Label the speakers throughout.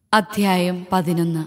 Speaker 1: അധ്യായം പതിനൊന്ന്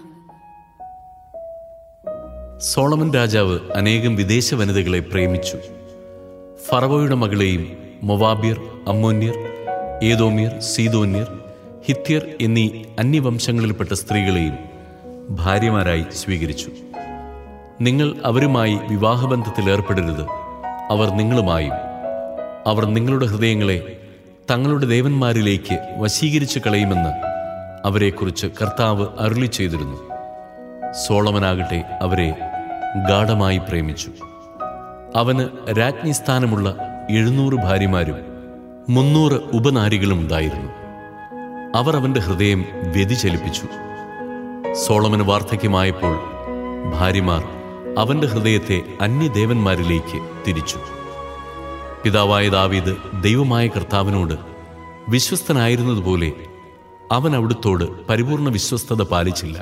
Speaker 2: സോളമൻ രാജാവ് അനേകം വിദേശ വനിതകളെ പ്രേമിച്ചു ഫറവോയുടെ മകളെയും മൊവാബിയർ അമ്മോന്യർ ഏതോമ്യർ സീതോന്യർ ഹിത്യർ എന്നീ അന്യവംശങ്ങളിൽപ്പെട്ട സ്ത്രീകളെയും ഭാര്യമാരായി സ്വീകരിച്ചു നിങ്ങൾ അവരുമായി വിവാഹബന്ധത്തിൽ ഏർപ്പെടരുത് അവർ നിങ്ങളുമായും അവർ നിങ്ങളുടെ ഹൃദയങ്ങളെ തങ്ങളുടെ ദേവന്മാരിലേക്ക് വശീകരിച്ചു കളയുമെന്ന് അവരെക്കുറിച്ച് കർത്താവ് അരുളി ചെയ്തിരുന്നു സോളമനാകട്ടെ അവരെ ഗാഠമായി പ്രേമിച്ചു അവന് രാജ്ഞി സ്ഥാനമുള്ള എഴുന്നൂറ് ഭാര്യമാരും മുന്നൂറ് ഉപനാരികളും ഉണ്ടായിരുന്നു അവർ അവന്റെ ഹൃദയം വ്യതിചലിപ്പിച്ചു സോളമന് വാർദ്ധക്യമായപ്പോൾ ഭാര്യമാർ അവന്റെ ഹൃദയത്തെ അന്യദേവന്മാരിലേക്ക് തിരിച്ചു പിതാവായ ദാവീദ് ദൈവമായ കർത്താവിനോട് വിശ്വസ്തനായിരുന്നതുപോലെ അവൻ അവിടുത്തോട് പരിപൂർണ വിശ്വസ്തത പാലിച്ചില്ല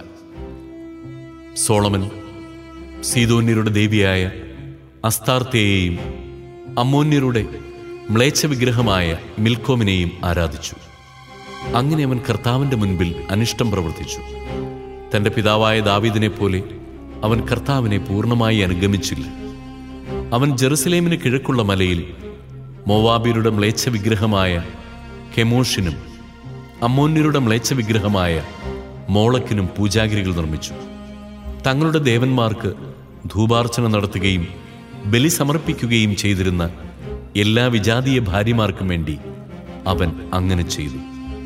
Speaker 2: സോളമൻ സീതോന്യരുടെ ദേവിയായ അസ്താർത്തേയെയും അമ്മോന്യരുടെ മ്ലേച്ഛ വിഗ്രഹമായ മിൽക്കോമിനെയും ആരാധിച്ചു അങ്ങനെ അവൻ കർത്താവിന്റെ മുൻപിൽ അനിഷ്ടം പ്രവർത്തിച്ചു തന്റെ പിതാവായ ദാവീദിനെ പോലെ അവൻ കർത്താവിനെ പൂർണ്ണമായി അനുഗമിച്ചില്ല അവൻ ജെറുസലേമിന് കിഴക്കുള്ള മലയിൽ മോവാബിയരുടെ മ്ലേച്ഛ വിഗ്രഹമായ കെമോഷിനും അമ്മോന്യരുടെ മ്ലേച്ഛ വിഗ്രഹമായ മോളക്കിനും പൂജാഗിരികൾ നിർമ്മിച്ചു തങ്ങളുടെ ദേവന്മാർക്ക് ധൂപാർച്ചന നടത്തുകയും ബലി സമർപ്പിക്കുകയും ചെയ്തിരുന്ന എല്ലാ വിജാതീയ ഭാര്യമാർക്കും വേണ്ടി അവൻ അങ്ങനെ ചെയ്തു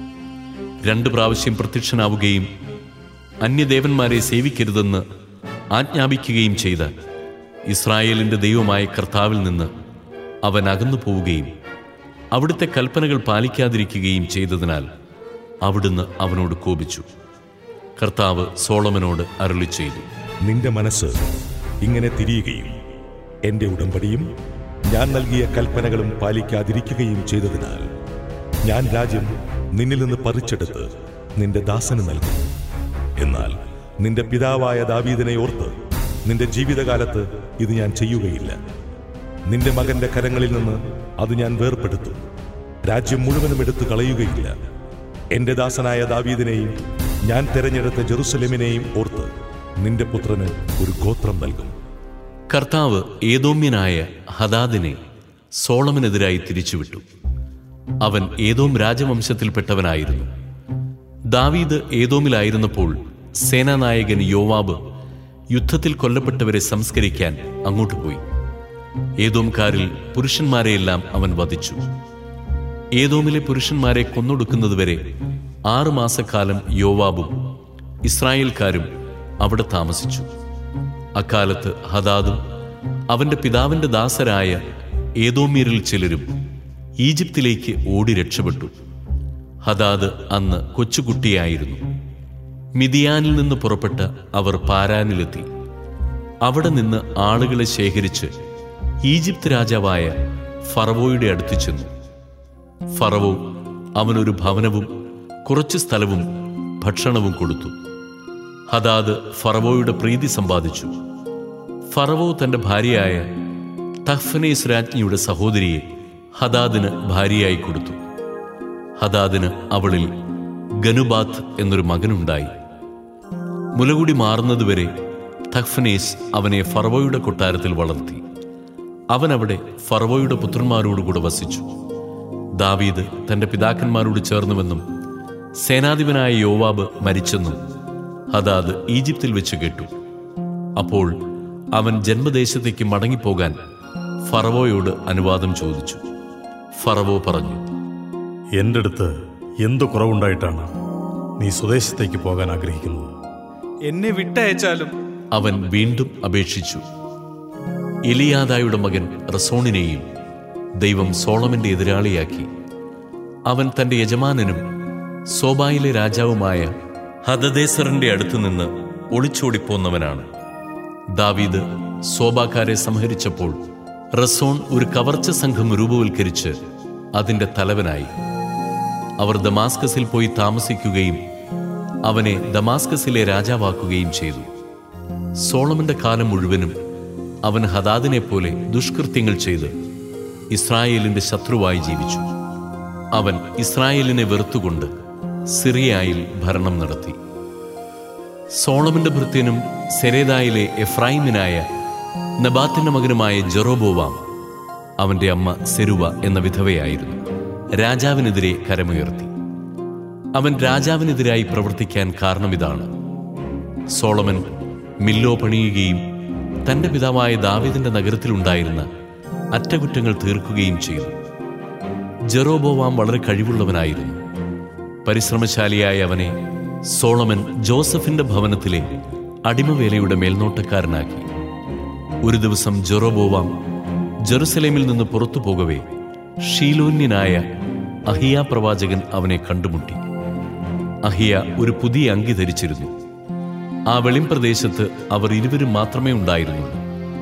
Speaker 2: രണ്ടു പ്രാവശ്യം പ്രത്യക്ഷനാവുകയും അന്യദേവന്മാരെ സേവിക്കരുതെന്ന് ആജ്ഞാപിക്കുകയും ചെയ്ത ഇസ്രായേലിന്റെ ദൈവമായ കർത്താവിൽ നിന്ന് അവൻ അകന്നു പോവുകയും അവിടുത്തെ കൽപ്പനകൾ പാലിക്കാതിരിക്കുകയും ചെയ്തതിനാൽ അവിടുന്ന് അവനോട് കോപിച്ചു കർത്താവ് സോളമനോട് അരുളി ചെയ്തു
Speaker 3: നിന്റെ മനസ്സ് ഇങ്ങനെ തിരിയുകയും എന്റെ ഉടമ്പടിയും ഞാൻ നൽകിയ കൽപ്പനകളും പാലിക്കാതിരിക്കുകയും ചെയ്തതിനാൽ ഞാൻ രാജ്യം നിന്നിൽ നിന്ന് പറിച്ചെടുത്ത് നിന്റെ ദാസന് നൽകും എന്നാൽ നിന്റെ പിതാവായ ദാവീദിനെ ഓർത്ത് നിന്റെ ജീവിതകാലത്ത് ഇത് ഞാൻ ചെയ്യുകയില്ല നിന്റെ മകന്റെ കരങ്ങളിൽ നിന്ന് അത് ഞാൻ വേർപെടുത്തും രാജ്യം മുഴുവനും എടുത്തു കളയുകയില്ല എന്റെ ദാസനായ ദാവീദിനെയും ഞാൻ തെരഞ്ഞെടുത്ത ജെറുസലേമിനെയും ഓർത്ത് നിന്റെ പുത്രന് ഒരു ഗോത്രം നൽകും
Speaker 2: കർത്താവ് ഏതോമ്യനായ ഹദാദിനെ സോളമനെതിരായി തിരിച്ചുവിട്ടു അവൻ ഏതോം രാജവംശത്തിൽപ്പെട്ടവനായിരുന്നു ദാവീദ് ഏതോമിലായിരുന്നപ്പോൾ സേനാനായകൻ യോവാബ് യുദ്ധത്തിൽ കൊല്ലപ്പെട്ടവരെ സംസ്കരിക്കാൻ അങ്ങോട്ട് പോയി ഏതോംകാരിൽ പുരുഷന്മാരെയെല്ലാം അവൻ വധിച്ചു ഏതോമിലെ പുരുഷന്മാരെ കൊന്നൊടുക്കുന്നതുവരെ ആറു മാസക്കാലം യോവാബും ഇസ്രായേൽക്കാരും അവിടെ താമസിച്ചു അക്കാലത്ത് ഹദാദും അവന്റെ പിതാവിന്റെ ദാസരായ ഏതോമ്യരിൽ ചിലരും ഈജിപ്തിലേക്ക് ഓടി രക്ഷപ്പെട്ടു ഹദാദ് അന്ന് കൊച്ചുകുട്ടിയായിരുന്നു മിതിയാനിൽ നിന്ന് പുറപ്പെട്ട അവർ പാരാനിലെത്തി അവിടെ നിന്ന് ആളുകളെ ശേഖരിച്ച് ഈജിപ്ത് രാജാവായ ഫറവോയുടെ അടുത്ത് ചെന്നു ഫറവോ അവനൊരു ഭവനവും കുറച്ച് സ്ഥലവും ഭക്ഷണവും കൊടുത്തു ഹദാദ് ഫറവോയുടെ പ്രീതി സമ്പാദിച്ചു ഫറവോ തന്റെ ഭാര്യയായ തഹ്ഫനേസ് രാജ്ഞിയുടെ സഹോദരിയെ ഹദാദിന് ഭാര്യയായി കൊടുത്തു ഹദാദിന് അവളിൽ ഗനുബാത്ത് എന്നൊരു മകനുണ്ടായി മുലകുടി മാറുന്നതുവരെ തഹ്ഫനേസ് അവനെ ഫറവോയുടെ കൊട്ടാരത്തിൽ വളർത്തി അവൻ അവിടെ ഫറവോയുടെ പുത്രന്മാരോടുകൂടെ വസിച്ചു ദാവീദ് തന്റെ പിതാക്കന്മാരോട് ചേർന്നുവെന്നും സേനാധിപനായ യോവാബ് മരിച്ചെന്നും ഹദാദ് ഈജിപ്തിൽ വെച്ച് കേട്ടു അപ്പോൾ അവൻ ജന്മദേശത്തേക്ക് മടങ്ങിപ്പോകാൻ ഫറവോയോട് അനുവാദം ചോദിച്ചു ഫറവോ പറഞ്ഞു
Speaker 4: എൻ്റെ അടുത്ത് എന്തു കുറവുണ്ടായിട്ടാണ് നീ സ്വദേശത്തേക്ക് പോകാൻ ആഗ്രഹിക്കുന്നത്
Speaker 5: എന്നെ വിട്ടയച്ചാലും
Speaker 2: അവൻ വീണ്ടും അപേക്ഷിച്ചു എലിയാദായുടെ മകൻ റസോണിനെയും ദൈവം സോളമന്റെ എതിരാളിയാക്കി അവൻ തന്റെ യജമാനനും സോബായിലെ രാജാവുമായ ഹദദേസറിന്റെ അടുത്ത് നിന്ന് ഒളിച്ചോടിപ്പോന്നവനാണ് ദാവീദ് സോബാക്കാരെ സംഹരിച്ചപ്പോൾ റസോൺ ഒരു കവർച്ച സംഘം രൂപവൽക്കരിച്ച് അതിന്റെ തലവനായി അവർ ദമാസ്കസിൽ പോയി താമസിക്കുകയും അവനെ ദമാസ്കസിലെ രാജാവാക്കുകയും ചെയ്തു സോളമന്റെ കാലം മുഴുവനും അവൻ ഹദാദിനെ പോലെ ദുഷ്കൃത്യങ്ങൾ ചെയ്ത് ഇസ്രായേലിന്റെ ശത്രുവായി ജീവിച്ചു അവൻ ഇസ്രായേലിനെ വെറുത്തുകൊണ്ട് സിറിയായിൽ ഭരണം നടത്തി സോളമന്റെ ഭൃത്യനും സെരേദായിലെ എഫ്രൈമിനായ നബാത്തിന്റെ മകനുമായ ജെറോബോവാം അവന്റെ അമ്മ സെരുവ എന്ന വിധവയായിരുന്നു രാജാവിനെതിരെ കരമുയർത്തി അവൻ രാജാവിനെതിരായി പ്രവർത്തിക്കാൻ കാരണമിതാണ് സോളമൻ മില്ലോ പണിയുകയും തന്റെ പിതാവായ ദാവീദിന്റെ നഗരത്തിലുണ്ടായിരുന്ന അറ്റകുറ്റങ്ങൾ തീർക്കുകയും ചെയ്തു ജെറോബോവാം വളരെ കഴിവുള്ളവനായിരുന്നു പരിശ്രമശാലിയായ അവനെ സോളമൻ ജോസഫിന്റെ ഭവനത്തിലെ അടിമവേലയുടെ മേൽനോട്ടക്കാരനാക്കി ഒരു ദിവസം ജെറോബോവാം ജെറുസലേമിൽ നിന്ന് പുറത്തു പോകവേ ഷീലോന്യനായ അഹിയ പ്രവാചകൻ അവനെ കണ്ടുമുട്ടി അഹിയ ഒരു പുതിയ അങ്കി ധരിച്ചിരുന്നു ആ വെളിംപ്രദേശത്ത് അവർ ഇരുവരും മാത്രമേ ഉണ്ടായിരുന്നുള്ളൂ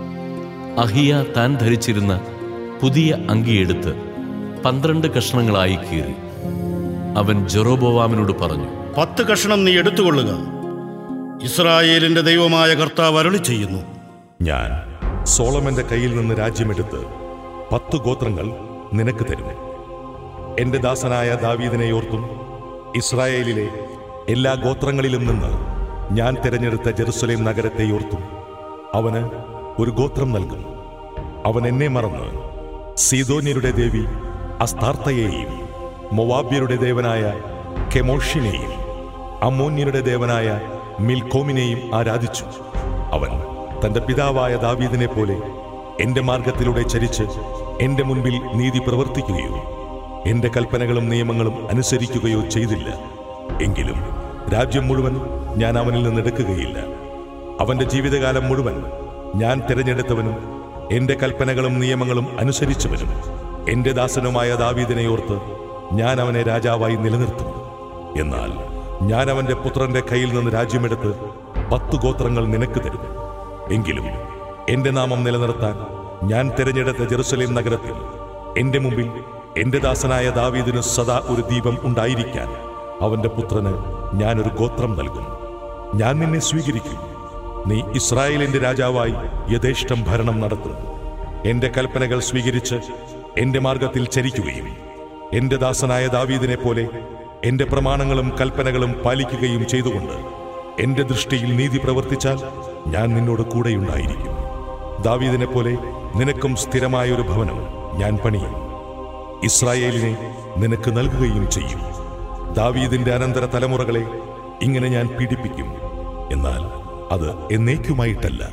Speaker 2: അഹിയ താൻ ധരിച്ചിരുന്ന പുതിയ അങ്കിയെടുത്ത് പന്ത്രണ്ട് കഷ്ണങ്ങളായി കീറി അവൻ ജെറോബോവാമിനോട് പറഞ്ഞു
Speaker 1: പത്ത് കഷണം നീ എടുത്തുകൊള്ളുക ഇസ്രായേലിന്റെ ദൈവമായ കർത്താവ് അരുളി ചെയ്യുന്നു
Speaker 3: ഞാൻ സോളമന്റെ കയ്യിൽ നിന്ന് രാജ്യമെടുത്ത് പത്തു ഗോത്രങ്ങൾ നിനക്ക് തരും എന്റെ ദാസനായ ദാവീദിനെ ഓർത്തും ഇസ്രായേലിലെ എല്ലാ ഗോത്രങ്ങളിലും നിന്ന് ഞാൻ തിരഞ്ഞെടുത്ത ജെറുസലേം നഗരത്തെ ഓർത്തും അവന് ഒരു ഗോത്രം നൽകും അവൻ എന്നെ മറന്ന് സീതോന്യരുടെ ദേവി അസ്താർത്തയെയും മൊവാബ്യരുടെ ദേവനായ കെമോഷിനെയും അമ്മോന്യരുടെ ദേവനായ മിൽക്കോമിനെയും ആരാധിച്ചു അവൻ തന്റെ പിതാവായ ദാവീദിനെ പോലെ എന്റെ മാർഗത്തിലൂടെ ചരിച്ച് എന്റെ മുൻപിൽ നീതി പ്രവർത്തിക്കുകയോ എന്റെ കൽപ്പനകളും നിയമങ്ങളും അനുസരിക്കുകയോ ചെയ്തില്ല എങ്കിലും രാജ്യം മുഴുവൻ ഞാൻ അവനിൽ നിന്ന് എടുക്കുകയില്ല അവന്റെ ജീവിതകാലം മുഴുവൻ ഞാൻ തിരഞ്ഞെടുത്തവനും എന്റെ കൽപ്പനകളും നിയമങ്ങളും അനുസരിച്ചവനും എന്റെ ദാസനുമായ ദാവീദിനെ ഓർത്ത് ഞാൻ അവനെ രാജാവായി നിലനിർത്തും എന്നാൽ ഞാൻ അവന്റെ പുത്രന്റെ കയ്യിൽ നിന്ന് രാജ്യമെടുത്ത് പത്തു ഗോത്രങ്ങൾ നിനക്ക് തരും എങ്കിലും എന്റെ നാമം നിലനിർത്താൻ ഞാൻ തിരഞ്ഞെടുത്ത ജെറുസലേം നഗരത്തിൽ എന്റെ മുമ്പിൽ എന്റെ ദാസനായ ദാവീദിന് സദാ ഒരു ദീപം ഉണ്ടായിരിക്കാൻ അവന്റെ പുത്രന് ഞാനൊരു ഗോത്രം നൽകും ഞാൻ നിന്നെ സ്വീകരിക്കും നീ ഇസ്രായേലിന്റെ രാജാവായി യഥേഷ്ടം ഭരണം നടത്തും എന്റെ കൽപ്പനകൾ സ്വീകരിച്ച് എന്റെ മാർഗത്തിൽ ചരിക്കുകയും എന്റെ ദാസനായ ദാവീദിനെ പോലെ എന്റെ പ്രമാണങ്ങളും കൽപ്പനകളും പാലിക്കുകയും ചെയ്തുകൊണ്ട് എന്റെ ദൃഷ്ടിയിൽ നീതി പ്രവർത്തിച്ചാൽ ഞാൻ നിന്നോട് കൂടെയുണ്ടായിരിക്കും ദാവീദിനെ പോലെ നിനക്കും സ്ഥിരമായ ഒരു ഭവനം ഞാൻ പണിയും ഇസ്രായേലിനെ നിനക്ക് നൽകുകയും ചെയ്യും ദാവീദിന്റെ അനന്തര തലമുറകളെ ഇങ്ങനെ ഞാൻ പീഡിപ്പിക്കും എന്നാൽ അത് എന്നേക്കുമായിട്ടല്ല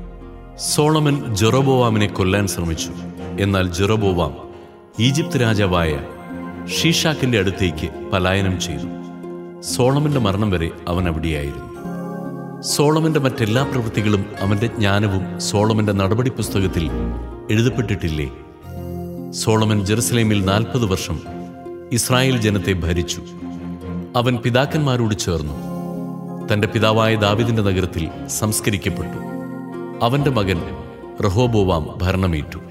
Speaker 2: സോളമൻ ജെറോബോവാമിനെ കൊല്ലാൻ ശ്രമിച്ചു എന്നാൽ ജെറോബോവാം ഈജിപ്ത് രാജാവായ ഷീഷാക്കിന്റെ അടുത്തേക്ക് പലായനം ചെയ്തു സോളമന്റെ മരണം വരെ അവൻ അവിടെയായിരുന്നു സോളമന്റെ മറ്റെല്ലാ പ്രവൃത്തികളും അവന്റെ ജ്ഞാനവും സോളമന്റെ നടപടി പുസ്തകത്തിൽ എഴുതപ്പെട്ടിട്ടില്ലേ സോളമൻ ജെറുസലേമിൽ നാൽപ്പത് വർഷം ഇസ്രായേൽ ജനത്തെ ഭരിച്ചു അവൻ പിതാക്കന്മാരോട് ചേർന്നു തന്റെ പിതാവായ ദാവിദിന്റെ നഗരത്തിൽ സംസ്കരിക്കപ്പെട്ടു അവന്റെ മകൻ റഹോബോവാം ഭരണമേറ്റു